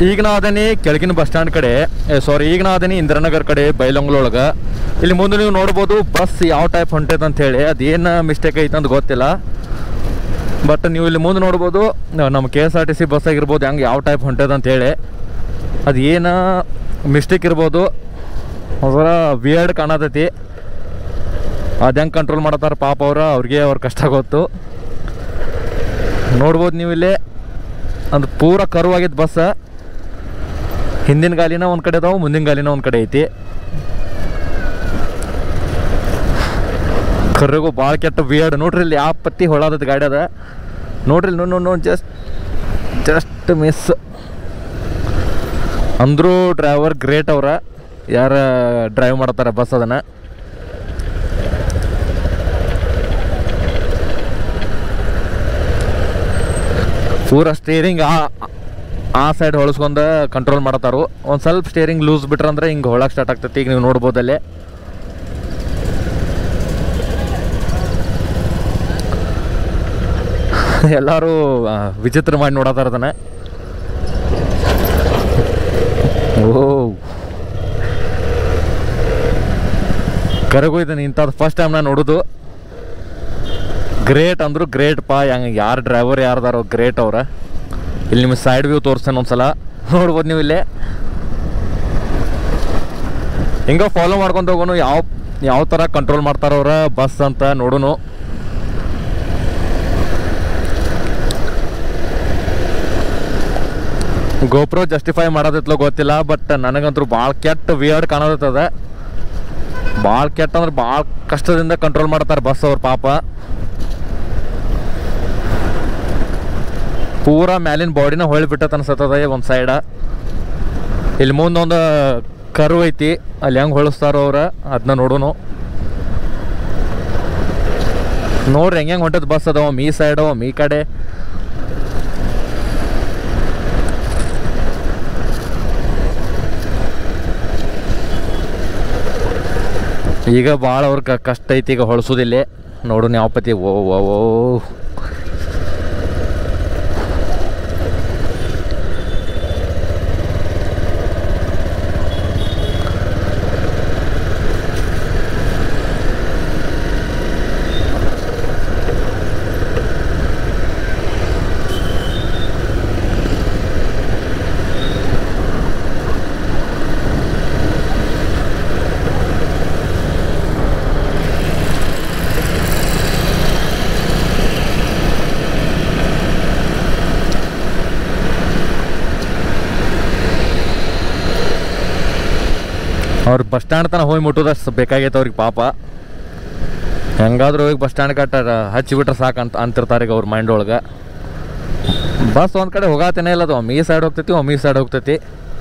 ಈಗ ನಾ ಅದೇನಿ ಕೆಳಗಿನ ಬಸ್ ಸ್ಟ್ಯಾಂಡ್ ಕಡೆ ಸಾರಿ ಈಗ ನಾ ಅದೇನಿ ಇಂದಿರಾನಗರ್ ಕಡೆ ಬೈಲೊಂಗ್ಲೊಳಗೆ ಇಲ್ಲಿ ಮುಂದೆ ನೀವು ನೋಡ್ಬೋದು ಬಸ್ ಯಾವ ಟೈಪ್ ಹೊಂಟೈತೆ ಅಂತ ಹೇಳಿ ಅದೇನು ಮಿಸ್ಟೇಕ್ ಐತೆ ಅಂತ ಗೊತ್ತಿಲ್ಲ ಬಟ್ ನೀವು ಇಲ್ಲಿ ಮುಂದೆ ನೋಡ್ಬೋದು ನಮ್ಮ K S R T C bus ಆಗಿರ್ಬೋದು ಹೆಂಗೆ ಯಾವ ಟೈಪ್ ಹೊಂಟದ ಅಂತ ಹೇಳಿ ಅದು ಏನು ಮಿಸ್ಟೇಕ್ ಇರ್ಬೋದು ಅದರ ವಿಯರ್ಡ್ ಕಾಣತೈತಿ ಅದು ಹೆಂಗೆ ಕಂಟ್ರೋಲ್ ಮಾಡತ್ತಾರ ಪಾಪ ಅವ್ರ ಅವ್ರಿಗೆ ಅವ್ರ ಕಷ್ಟ ಗೊತ್ತು ನೋಡ್ಬೋದು ನೀವು ಇಲ್ಲಿ ಅದು ಪೂರ ಕರ್ವ್ ಆಗಿದ್ದು ಬಸ್ ಹಿಂದಿನ ಗಾಲಿನ ಒಂದು ಕಡೆ ಅದಾವ ಮುಂದಿನ ಗಾಲಿನ ಒಂದು ಕಡೆ ಐತಿ ಕರ್ರಿಗೂ ಭಾಳ ಕೆಟ್ಟ ವಿಯರ್ಡ್ ನೋಡ್ರಿ ಇಲ್ಲಿ ಯಾವ ಪತ್ತಿ ಹೊಳಾದದ ಗಾಡಿ ಅದ ನೋಡ್ರಿ ಇಲ್ಲಿ ನೋಡಿ ನೋಡಿ ಜಸ್ಟ್ ಜಸ್ಟ್ ಮಿಸ್ ಅಂದರೂ ಡ್ರೈವರ್ ಗ್ರೇಟ್ ಅವ್ರ ಯಾರ ಡ್ರೈವ್ ಮಾಡ್ತಾರೆ ಬಸ್ ಅದನ್ನು ಪೂರ ಸ್ಟೇರಿಂಗ್ ಆ ಆ ಸೈಡ್ ಹೊಳಸ್ಕೊಂಡು ಕಂಟ್ರೋಲ್ ಮಾಡತ್ತಾರು ಒಂದು ಸ್ವಲ್ಪ ಸ್ಟೇರಿಂಗ್ ಲೂಸ್ ಬಿಟ್ರಂದ್ರೆ ಹಿಂಗೆ ಹೊಳಕ್ಕೆ ಸ್ಟಾರ್ಟ್ ಆಗ್ತೈತಿ ಈಗ ನೀವು ನೋಡ್ಬೋದಲ್ಲಿ ಎಲ್ಲರೂ ಆ, ವಿಚಿತ್ರ ಮಾಡಿ ನೋಡತ್ತಾರ ಅದನ್ನ ಓ ಕರಗು ಇದನ್ನ ಇಂಥದ್ದು ಫಸ್ಟ್ ಟೈಮ್ ನಾನು ನೋಡೋದು ಗ್ರೇಟ್ ಅಂದ್ರು ಗ್ರೇಟ್ ಪಾ ಹೆಂಗೆ ಯಾರು ಡ್ರೈವರ್ ಯಾರ್ದಾರೋ ಗ್ರೇಟ್ ಅವ್ರ ಇಲ್ಲಿ ನಿಮಗೆ ಸೈಡ್ ವ್ಯೂ ತೋರಿಸ್ತೇನೆ ಒಂದ್ಸಲ ನೋಡ್ಬೋದು ನೀವು ಇಲ್ಲಿ ಹಿಂಗೆ ಫಾಲೋ ಮಾಡ್ಕೊಂತ ಹೋಗೋನು ಯಾವ ಯಾವ ಥರ ಕಂಟ್ರೋಲ್ ಮಾಡ್ತಾರ ಅವ್ರ ಬಸ್ ಅಂತ ನೋಡೋನು ಗೋಪ್ರೋ ಜಸ್ಟಿಫೈ ಮಾಡೋದಿತ್ಲೋ ಗೊತ್ತಿಲ್ಲ ಬಟ್ ನನಗಂತೂ ಭಾಳ ಕೆಟ್ಟ ವಿಯರ್ಡ್ ಕಾಣೋದತ್ತದ ಭಾಳ ಕೆಟ್ಟ ಅಂದ್ರೆ ಭಾಳ ಕಷ್ಟದಿಂದ ಕಂಟ್ರೋಲ್ ಮಾಡ್ತಾರೆ ಬಸ್ ಅವ್ರ ಪಾಪ ಪೂರಾ ಮ್ಯಾಲಿನ ಬಾಡಿನ ಹೊಳಿ ಬಿಟ್ಟತ್ ಅನ್ಸತ್ತದ ಒಂದು ಸೈಡ ಇಲ್ಲಿ ಮುಂದೊಂದು ಕರು ಐತಿ ಅಲ್ಲಿ ಹೆಂಗೆ ಹೊಳಿಸ್ತಾರೋ ಅವ್ರ ಅದನ್ನ ನೋಡೋನು ನೋಡ್ರಿ ಹೆಂಗೆ ಹೆಂಗೆ ಹೊಂಟದ ಬಸ್ ಅದಾವ ಮೀ ಸೈಡ್ ಅವ ಮೀ ಕಡೆ ಈಗ ಭಾಳ ಅವ್ರ ಕ- ಕಷ್ಟ ಐತಿ ಈಗ ಹೊಳ್ಸೋದಿಲ್ಲ ನೋಡು ಯಾವ ಪತಿ ಓ ಓ ಓ ಅವ್ರು ಬಸ್ ಸ್ಟ್ಯಾಂಡ್ ತನಕ ಹೋಗಿ ಮುಟ್ಟೋದಷ್ಟು ಬೇಕಾಗೈತೆ ಅವ್ರಿಗೆ ಪಾಪ ಹೆಂಗಾದ್ರೂ ಹೋಗಿ ಬಸ್ ಸ್ಟ್ಯಾಂಡ್ ಕಟ್ಟ ಹಚ್ಚಿಬಿಟ್ರೆ ಸಾಕು ಅಂತ ಅಂತಿರ್ತಾರೆ ಈಗ ಅವ್ರ ಮೈಂಡ್ ಒಳಗೆ ಬಸ್ ಒಂದು ಕಡೆ ಹೋಗಾತೇನೆ ಇಲ್ಲ ಅದು ಒಮ್ಮೆ ಈ ಸೈಡ್ ಹೋಗ್ತೈತಿ ಒಮ್ಮೆ ಈ ಸೈಡ್ ಹೋಗ್ತೈತಿ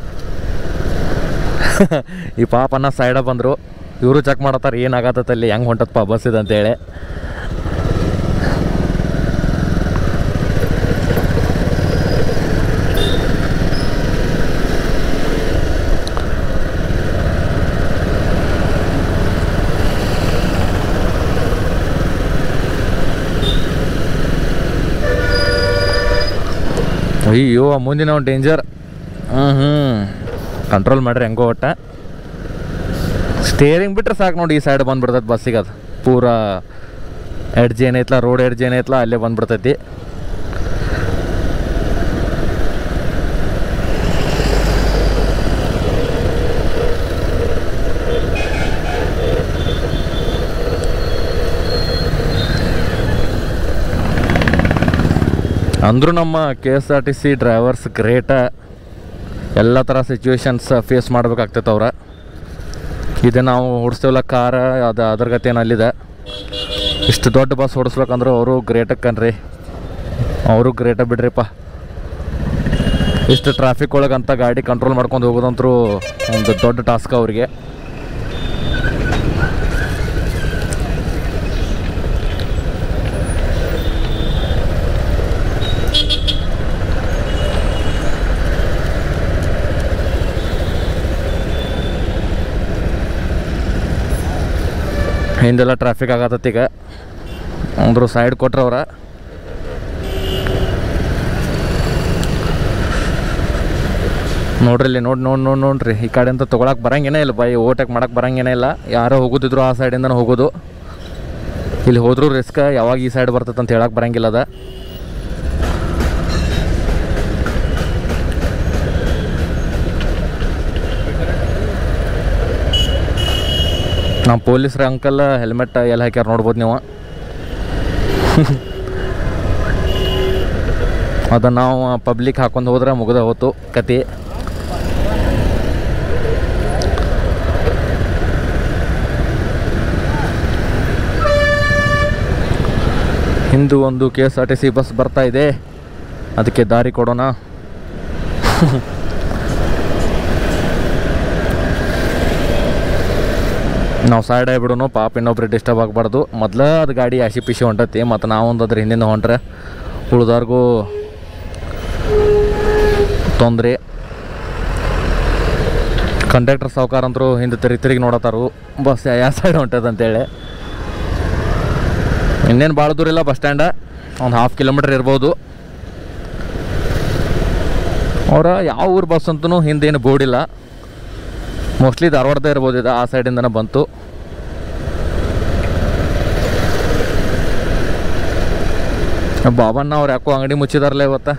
ಈ ಪಾಪನ ಸೈಡ ಬಂದರು ಇವರು ಚೆಕ್ ಮಾಡತ್ತಾರ ಏನಾಗತ್ತೈತೆ ಅಲ್ಲಿ ಹೆಂಗೆ ಹೊಂಟತ್ತಪ್ಪ ಬಸ್ ಇದೆ ಅಂತೇಳಿ ಅಯ್ಯೋ ಆ ಮುಂದಿನ ಒಂದು ಡೇಂಜರ್ ಹ್ಞೂ ಹ್ಞೂ ಕಂಟ್ರೋಲ್ ಮಾಡ್ರಿ ಹೆಂಗೋ ಒಟ್ಟ ಸ್ಟೇರಿಂಗ್ ಬಿಟ್ರೆ ಸಾಕು ನೋಡಿ ಈ ಸೈಡ್ ಬಂದ್ಬಿಡ್ತೈತೆ ಬಸ್ಸಿಗೆ ಅದು ಪೂರಾ ಎಡ್ಜ್ ಏನೈತ್ಲ ರೋಡ್ ಎಡ್ಜ್ ಏನೈತ್ಲ ಅಲ್ಲೇ ಬಂದ್ಬಿಡ್ತೈತಿ ಅಂದರೂ ನಮ್ಮ K S R T C drivers great ಎಲ್ಲ ಥರ ಸಿಚುವೇಶನ್ಸ್ ಫೇಸ್ ಮಾಡ್ಬೇಕಾಗ್ತೈತೆ ಅವ್ರ ಇದು ನಾವು ಓಡಿಸ್ತೇವಲ್ಲ ಕಾರ ಅದು ಅದ್ರ ಗತಿ ಅಲ್ಲಿದೆ ಇಷ್ಟು ದೊಡ್ಡ ಬಸ್ ಓಡಿಸ್ಬೇಕಂದ್ರೆ ಅವರು ಗ್ರೇಟಕ್ಕನ್ರಿ ಅವರು ಗ್ರೇಟ ಬಿಡ್ರಿಪ್ಪ ಇಷ್ಟು ಟ್ರಾಫಿಕ್ ಒಳಗಂತ ಗಾಡಿ ಕಂಟ್ರೋಲ್ ಮಾಡ್ಕೊಂಡು ಹೋಗೋದಂತರೂ ಒಂದು ದೊಡ್ಡ ಟಾಸ್ಕ್ ಅವ್ರಿಗೆ ಹಿಂದೆಲ್ಲ ಟ್ರಾಫಿಕ್ ಆಗತ್ತೈತಿ ಈಗ ಅಂದ್ರು ಸೈಡ್ ಕೊಟ್ರವ್ರ ನೋಡ್ರಿ ಇಲ್ಲಿ ನೋಡಿ ನೋಡಿ ನೋಡಿ ನೋಡ್ರಿ ಈ ಕಡೆ ಅಂತ ತೊಗೊಳಕ್ಕೆ ಬರಂಗೇನೇ ಇಲ್ಲ ಬೈ ಓಟಕ್ಕೆ ಮಾಡಕ್ಕೆ ಬರಂಗೇನೇ ಇಲ್ಲ ಯಾರೋ ಹೋಗೋದಿದ್ರು ಆ ಸೈಡಿಂದನೇ ಹೋಗೋದು ಇಲ್ಲಿ ಹೋದ್ರೂ ರಿಸ್ಕ್ ಯಾವಾಗ ಈ ಸೈಡ್ ಬರ್ತೈತೆ ಅಂತ ಹೇಳಕ್ಕೆ ಬರಂಗಿಲ್ಲ ಅದ ನಮ್ಮ ಪೊಲೀಸ್ರ ಅಂಕಲ್ ಹೆಲ್ಮೆಟ್ ಎಲ್ಲ ಹಾಕ್ಯಾರ ನೋಡ್ಬೋದು ನೀವು ಅದನ್ನು ನಾವು ಪಬ್ಲಿಕ್ ಹಾಕೊಂಡು ಹೋದ್ರೆ ಮುಗ್ದ ಹೋತು ಕತೆ ಹಿಂದು ಒಂದು K S R T C bus ಬರ್ತಾ ಇದೆ ಅದಕ್ಕೆ ದಾರಿ ಕೊಡೋಣ ನಾವು ಸೈಡ್ ಆಗಿಬಿಡೋನು ಪಾಪ ಇನ್ನೊಬ್ರಿಗೆ ಡಿಸ್ಟರ್ಬ್ ಆಗಬಾರ್ದು ಮೊದ್ಲು ಅದು ಗಾಡಿ ಆಶಿ ಪಿಶಿ ಹೊಂಟತಿ ಮತ್ತು ನಾವೊಂದು ಅದ್ರ ಹಿಂದಿಂದ ಹೊಂಟ್ರೆ ಉಳ್ದವ್ರಿಗೂ ತೊಂದರೆ ಕಂಡಕ್ಟರ್ ಸಾವುಕಾರ ಅಂತರೂ ಹಿಂದೆ ತಿರುಗಿ ತಿರುಗಿ ನೋಡತ್ತಾರು ಬಸ್ ಯಾವ ಸೈಡ್ ಹೊಂಟದ ಅಂತೇಳಿ ಇನ್ನೇನು ಭಾಳ ದೂರ ಇಲ್ಲ ಬಸ್ ಸ್ಟ್ಯಾಂಡ ಒಂದು ಹಾಫ್ ಕಿಲೋಮೀಟ್ರ್ ಇರ್ಬೋದು ಅವರ ಯಾವ ಊರು ಬಸ್ ಅಂತೂ ಹಿಂದೇನು ಬೋರ್ಡ್ ಇಲ್ಲ ಮೋಸ್ಟ್ಲಿ ಧಾರವಾಡದ ಇರ್ಬೋದು ಇದು ಆ ಸೈಡಿಂದನೇ ಬಂತು ಬಾಬಣ್ಣ ಅವ್ರು ಯಾಕೋ ಅಂಗಡಿ ಮುಚ್ಚಿದಾರಲ್ಲ ಇವತ್ತ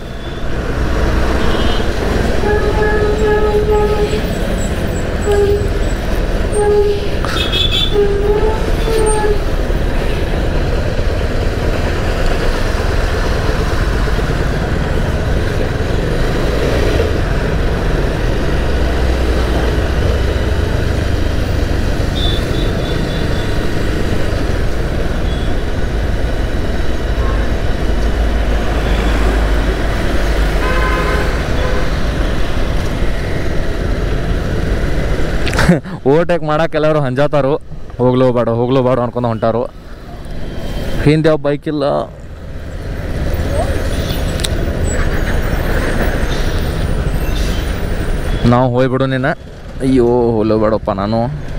ಓವರ್ಟೇಕ್ ಮಾಡಕ್ಕೆ ಎಲ್ಲರೂ ಹಂಜಾತಾರು ಹೋಗ್ಲೋ ಬೇಡ ಹೋಗ್ಲೋ ಬೇಡ ಅನ್ಕೊಂಡು ಹೊಂಟಾರು ಹಿಂದೆ ಯಾವ ಬೈಕ್ ಇಲ್ಲ ನಾವು ಹೋಗ್ಬಿಡು ನೀನ ಅಯ್ಯೋ ಹೋಗ್ಲೋ ಬೇಡಪ್ಪ ನಾನು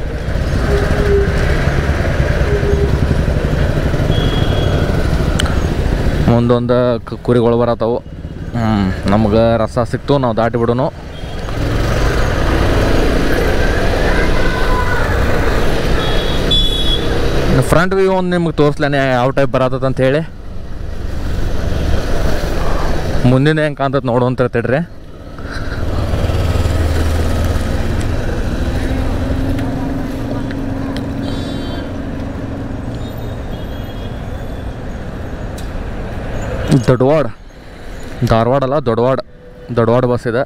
ಮುಂದೊಂದು ಕ- ಕುರಿಗಳು ಬರತ್ತವು ಹ್ಞೂ ನಮ್ಗೆ ರಸ ಸಿಕ್ತು ನಾವು ದಾಟಿ ಬಿಡೋನು ಫ್ರಂಟ್ ವ್ಯೂ ಒಂದು ನಿಮ್ಗೆ ತೋರಿಸ್ಲೇನೆ ಯಾವ ಟೈಪ್ ಬರತ್ತದ ಅಂತ ಹೇಳಿ ಮುಂದಿನ ಹೆಂಗೆ ಕಾಣ್ತದೆ ನೋಡು ಅಂತ ಹೇಳ್ತಿಡ್ರಿ ದೊಡ್ಡವಾಡ ಧಾರವಾಡ ಅಲ್ಲ ದೊಡ್ಡವಾಡ ದೊಡ್ಡವಾಡ ಬಸ್ ಇದೆ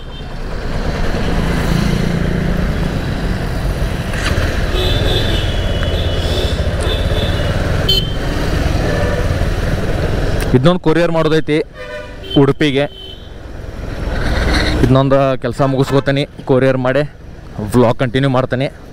ಇದನ್ನೊಂದು ಕೊರಿಯರ್ ಮಾಡೋದೈತಿ ಉಡುಪಿಗೆ ಇದನ್ನೊಂದು ಕೆಲಸ ಮುಗಿಸ್ಕೋತೀನಿ ಕೊರಿಯರ್ ಮಾಡಿ ವ್ಲಾಗ್ ಕಂಟಿನ್ಯೂ ಮಾಡ್ತೀನಿ